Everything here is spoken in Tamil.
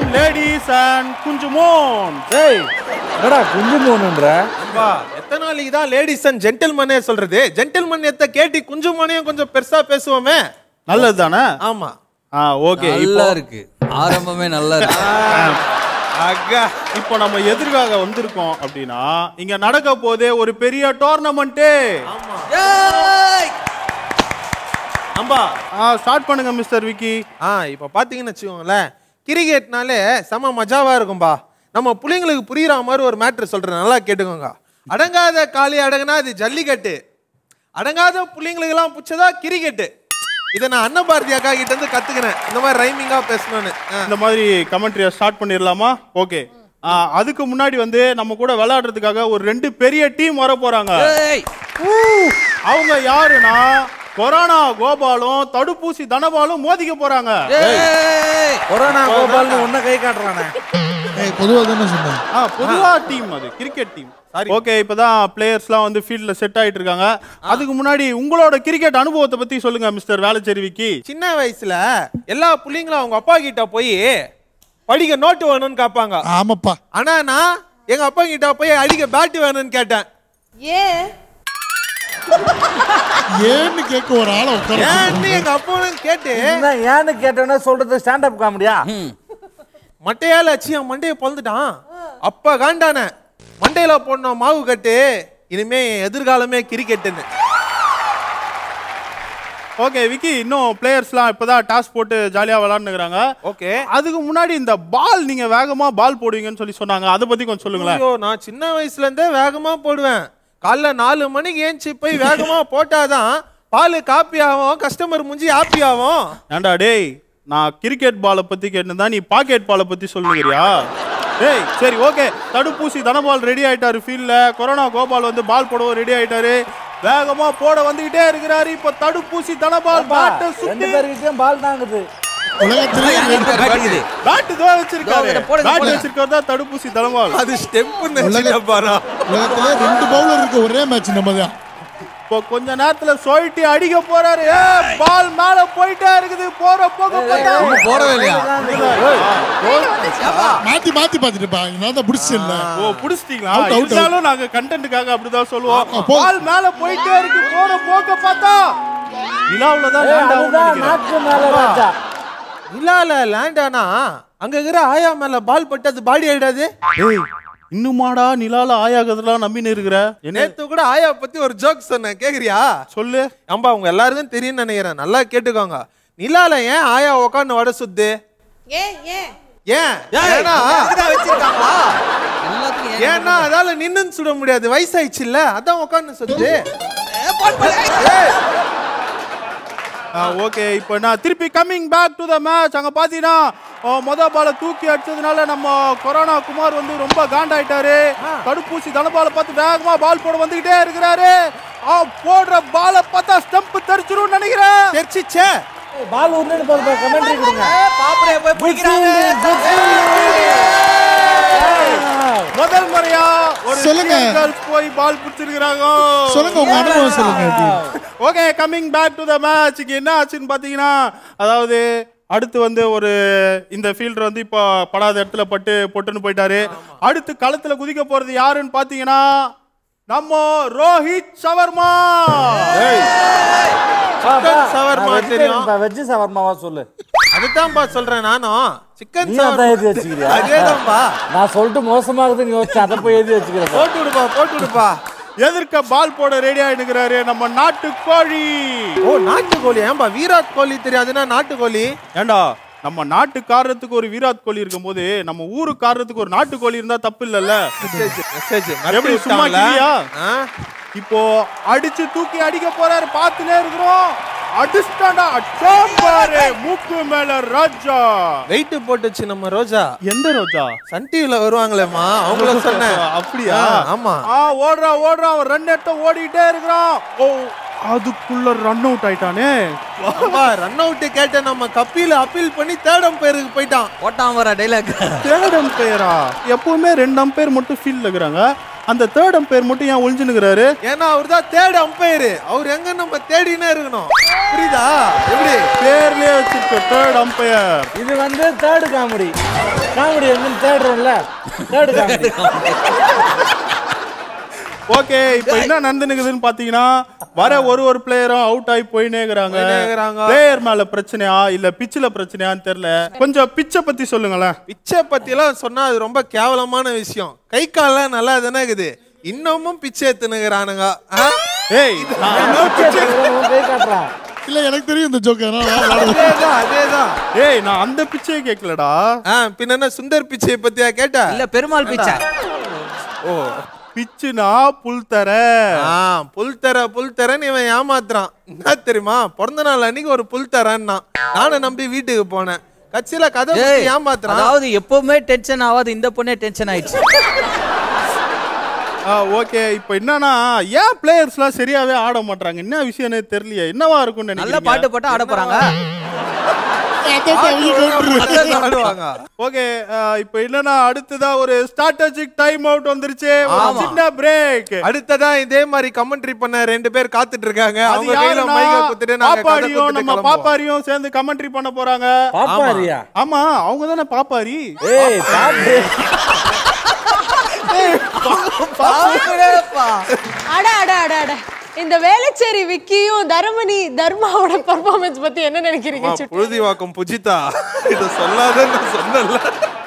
லேடிஸ் அண்ட் குஞ்சுமோன் ஏய் என்னடா குஞ்சு போகணுன்ற அப்பா எத்தனை நாளைக்கு தான் லேடிஸ் அண்ட் ஜென்டில்மனே சொல்றது ஜென்டில்மன் எத்த கேட்டி குஞ்சுமனையும் கொஞ்சம் பெருசா பேசுவோமே நல்லது தானே ஆமா ஆ ஓகே இப்போ நல்லா இருக்கு ஆரம்பமே நல்லா இருக்கு அக்கா இப்போ நம்ம எதிர்காக வந்திருக்கோம் அப்படின்னா இங்க நடக்க போதே ஒரு பெரிய டோர்னமெண்ட்டு அம்பா ஸ்டார்ட் பண்ணுங்க மிஸ்டர் விக்கி ஆ இப்போ பார்த்தீங்கன்னு வச்சுக்கோங்களேன் கிரிக்கெட்னாலே செம மஜாவா இருக்கும்பா நம்ம புள்ளைங்களுக்கு புரியுற மாதிரி ஒரு மேட்ரு சொல்றேன் நல்லா கேட்டுக்கோங்க அடங்காத காளி அடங்குனா அது ஜல்லிக்கட்டு அடங்காத புள்ளைங்களுக்கெல்லாம் பிடிச்சதா கிரிக்கெட்டு இதை நான் அன்னபாரதி அக்கா கிட்ட இருந்து கத்துக்கிறேன் இந்த மாதிரி ரைமிங்கா பேசணும்னு ஆ. இந்த மாதிரி கமெண்ட்ரியை ஸ்டார்ட் பண்ணிடலாமா ஓகே அதுக்கு முன்னாடி வந்து நம்ம கூட விளையாடுறதுக்காக ஒரு ரெண்டு பெரிய டீம் வர போறாங்க ஏய் அவங்க யாருன்னா கொரோனா கோபாலும் தடுப்பூசி தனபாலும் மோதிக்க போறாங்க ஏய் கொரோனா கோபால்னு ஒன்ன கை காட்டுறானே ஏய் பொதுவாக தானே சொன்னேன் ஆ பொதுவா டீம் அது கிரிக்கெட் டீம் ஓகே இப்பதான் பிளேயர்ஸ்லாம் வந்து ஃபீல்ட்ல செட் ஆயிட்டு இருக்காங்க அதுக்கு முன்னாடி உங்களோட கிரிக்கெட் அனுபவத்தை பத்தி சொல்லுங்க மிஸ்டர் வேளச்சேரி விக்கி சின்ன வயசுல எல்லா புள்ளைங்களும் அவங்க அப்பா கிட்ட போய் படிக்க நோட்டு வேணும்னு கேட்பாங்க ஆமாப்பா ஆனா நான் எங்க அப்பா கிட்ட போய் அடிக்க பேட் வேணும்னு கேட்டேன் ஏன் ஏன்னு கேட்க ஒரு ஆளை உட்கார ஏன்னு எங்க அப்பாவும் கேட்டு என்ன ஏன்னு கேட்டோன்னே சொல்றது ஸ்டாண்டப் காமெடியா மட்டையால அச்சு என் மண்டையை பொழந்துட்டான் அப்ப காண்டானே மண்டையில போடணும் மாவு கட்டு இனிமே என் எதிர்காலமே கிரிக்கெட்டுன்னு ஓகே விக்கி இன்னும் பிளேயர்ஸ்லாம் இப்பதான் டாஸ் போட்டு ஜாலியா விளையாண்டுக்கிறாங்க ஓகே அதுக்கு முன்னாடி இந்த பால் நீங்க வேகமா பால் போடுவீங்கன்னு சொல்லி சொன்னாங்க அதை பத்தி கொஞ்சம் சொல்லுங்களேன் ஐயோ நான் சின்ன வயசுல இருந்தே வேகமா போடுவேன் காலைல நாலு மணிக்கு ஏஞ்சி போய் வேகமா போட்டாதான் பால் காப்பி ஆகும் கஸ்டமர் முஞ்சி ஹாப்பி ஆகும் ஏண்டா டேய் நான் கிரிக்கெட் பாலை பத்தி கேட்டிருந்தா நீ பாக்கெட் பாலை பத்தி சொல்லுங்கிறியா டேய் சரி ஓகே தடுப்பூசி தனபால் ரெடி ஆயிட்டாரு ஃபீல்ட்ல கொரோனா கோபால் வந்து பால் போடவும் ரெடி ஆயிட்டாரு வேகமா போட வந்துகிட்டே இருக்கிறாரு இப்ப தடுப்பூசி தனபால் பேட்டை ரெண்டு சுத்தி பேர்கிட்டயும் பால் தாங்குது உலகத்திலேயே ரெண்டு காட்டுக்குது பேட் தோ வச்சிருக்காரு இதோ போடுங்க, பேட் போடுங்க. வச்சிருக்காரு தான் தடுப்பூசி தனபால் அது ஸ்டெம்ப்னு உலக- பாரா உலகத்திலே ரெண்டு பவுலர் இருக்கு ஒரே மேட்ச் நம்ம தான் இப்போ கொஞ்ச நேரத்துல சொல்லிட்டு அடிக்க போறாரு ஏ பால் மேல போயிட்டே இருக்குது போற போக பார்த்தா இன்னும் போடவே இல்லையா மாத்தி மாத்தி பார்த்துட்டுப்பா நான் தான் பிடிச்சில்ல ஓ புடிச்சிட்டீங்களா Out, out, இருந்தாலும் நாங்க கண்டென்ட்டுக்காக அப்படிதான் சொல்லுவோம் ஆ, போ. பால் மேல போயிட்டே இருக்கு போற போக்க பார்த்தா நிலாவுல தான் land ஆகும்னு அதுதான் நினைக்கிறேன். நாக்கு மேல ராஜா இல்லால லேண்ட் ஆனா அங்க இருக்கிற ஆயா மேல பால் பட்டு அது பாடி ஆயிடாது ஏய் இன்னுமாடா நிலால ஆயாகதெல்லாம் நம்பின்னு இருக்கிற என்ன நேத்து கூட ஆயா பத்தி ஒரு ஜோக் சொன்னேன் கேக்குறியா சொல்லு அம்பா உங்க எல்லாருக்கும் தெரியும்னு நினைக்கிறேன் நல்லா கேட்டுக்கோங்க நிலால ஏன் ஆயா உக்காந்து வட சுத்து ஏன் ஏன் ஏன் ஏன்னா எல்லாத்துக்கும் ஏன் ஏன்னா அதால நின்னு சுட முடியாது வயசாயிடுச்சு இல்ல அதான் உட்காந்து சுத்து ஓகே இப்போ நான் திருப்பி coming back to the match அங்க பாத்தீங்கன்னா அஹ், மொத பால தூக்கி அடிச்சதுனால நம்ம கொரோனா குமார் வந்து ரொம்ப காண்டாயிட்டாரு தடுப்பூசி தனபால பார்த்து வேகமா பால் போட வந்துகிட்டே இருக்கிறாரு ஆ, போடுற பால பார்த்தா ஸ்டம்ப் தெரிச்சிரும் நினைக்கிறேன் தெரிச்சிச்சே பால் உருண்டு போது கமெண்ட்ரி கொடுங்க பாப்பரைய போய் முதல் முறையா ஒரு சொல்லுங்க. Indian girls போய் பால் பிடிச்சிருக்கிறாங்க சொல்லுங்க உங்க அனுபவம் சொல்லுங்க எப்படி okay coming back to the match என்ன ஆச்சுன்னு பார்த்தீங்கன்னா அதாவது அடுத்து வந்து ஒரு இந்த ஃபீல்டர் வந்து இப்போ படாத இடத்துல பட்டு பொட்டுன்னு போயிட்டாரு அடுத்து களத்துல குதிக்க போறது யாருன்னு பார்த்தீங்கன்னா நம்ம ரோஹித் சவர்மா சவர்மா தெரியும். வெஜ் சவர்மாவா சொல்லு அதுதான்ப்பா சொல்றேன் நானும் சிக்கன் நீ அதான் எழுதி வச்சுக்கிறியா அதேதான்ப்பா நான் சொல்லிட்டு மோசமாகுதுன்னு யோசிச்சேன் அதை போய் எழுதி வச்சுக்கிறேன் போட்டு விடுப்பா போட்டு விடுப்பா எதிர்க்க பால் போட ரெடி ஆயிடுக்கிறாரு நம்ம நாட்டு கோழி ஓ நாட்டுக்கோழி ஏன்பா விராட் கோலி தெரியாதுன்னா நாட்டுக்கோழி ஏண்டா நம்ம நாட்டுக்காரத்துக்கு ஒரு விராட் கோலி இருக்கும்போது நம்ம ஊருக்காரத்துக்கு ஒரு நாட்டு கோழி இருந்தா தப்பு இல்லல்ல மெசேஜ் எப்படி சும்மா கிளியா? இப்போ அடிச்சு தூக்கி அடிக்க போறாரு பார்த்துனே இருக்கிறோம் அடிச்சிட்டாண்டா அடிச்சான் பாரு மூக்கு மேல ராஜா வெயிட் போட்டுச்சு நம்ம ரோஜா எந்த ரோஜா சன் டிவில வருவாங்களேம்மா அவங்கள சொன்னேன் அப்படியா ஆ, ஆமா ஆ ஓடுறான் ஓடுறான் அவன் ரன் எடுத்து ஓடிட்டே இருக்கிறான் ஓ அதுக்குள்ள ரன் அவுட் ஆயிட்டானே அப்பா ரன் அவுட் கேட்ட நம்ம கப்பில அப்பீல் பண்ணி தேர்ட் அம்பையருக்கு போயிட்டான் போட்டான் வர டைலாக் தேர்ட் அம்பையரா எப்பவுமே ரெண்டு அம்பையர் மட்டும் ஃபீல்ட்ல இருக்கிறாங்க அந்த தேர்ட் அம்பையர் மட்டும் ஏன் ஒளிஞ்சுனுக்குறாரு ஏன்னா அவர் தான் தேர்ட் அம்பையர் அவர் எங்க நம்ம தேடினே இருக்கணும் புரியுதா எப்படி பேர்லயே வச்சிருக்க தேர்ட் அம்பையர் இது வந்து தேர்டு காமெடி காமெடி வந்து தேடுறோம்ல தேர்டு காமெடி ஓகே இப்போ என்ன நடந்துனுக்குதுன்னு பாத்தீங்கன்னா வர ஒரு ஒரு பிளேயரும் அவுட் ஆகி போயினே இருக்கிறாங்க போயினே இருக்கிறாங்க. பிளேயர் மேல பிரச்சனையா இல்ல பிச்சில பிரச்சனையான்னு தெரியல கொஞ்சம் பிச்சை பத்தி சொல்லுங்களேன் பிச்சை பத்திலாம் சொன்னா அது ரொம்ப கேவலமான விஷயம் கை கால்லாம் நல்லா தானே இருக்குது இன்னமும் பிச்சை எடுத்துனுக்குறானுங்க ஆ? ஏய் நான் உன் கை காட்டுறான் இல்ல எனக்கு தெரியும் இந்த ஜோக் அதேதான் அதேதான் ஏய் நான் அந்த பிச்சையை கேட்கலடா ஆ பின்ன என்ன சுந்தர் பிச்சையை பத்தியா கேட்ட இல்ல பெருமாள் பிச்சை ஓ பிச்சுனா புல் தர ஆ புல் தர புல் தரன்னு இவன் ஏமாத்துறான் என்ன தெரியுமா பிறந்த நாள் அன்னைக்கு ஒரு புல் தரேன்னா நானும் நம்பி வீட்டுக்கு போனேன் கட்சியில கதை ஏய், புத்தி ஏமாத்துறான் அதாவது எப்பவுமே டென்ஷன் ஆகாது இந்த பொண்ணே டென்ஷன் ஆயிடுச்சு ஓகே இப்போ என்னன்னா ஏன் பிளேயர்ஸ்லாம் சரியாவே ஆட மாட்டாங்க என்ன விஷயம்னே தெரியலையே என்னவா இருக்கும்னு நல்ல நினைக்கிறீங்க பாட்டு போட்டா ஆட போறாங்க அதான் ஆடுவாங்க ஓகே இப்போ என்னன்னா அடுத்ததா ஒரு ஸ்ட்ராட்டஜிக் டைம் அவுட் வந்துருச்சு ஒரு ஆமா. சின்ன பிரேக் அடுத்ததா இதே மாதிரி கமெண்ட்ரி பண்ண ரெண்டு பேர் காத்துட்டு இருக்காங்க அது அவங்க கையில யாருன்னா மைக்க குத்துட்டு நாங்க கதை பாப்பாரியும் குத்துட்டு நம்ம கிளம்புவோம். பாப்பாரியும் சேர்ந்து கமெண்ட்ரி பண்ண போறாங்க பாப்பாரியா ஆமா அவங்க தானே பாப்பாரி ஏய் பாப்பு அட அட அட அட இந்த வேளச்சேரி விக்கியும் தர்மனி தர்மாவோட பர்ஃபார்மன்ஸ் பத்தி என்ன நினைக்கிறீங்க அம்மா, சுட்டி? புழுதிவாக்கம் புஜிதா இத சொல்லாதன்னு நான் சொன்னல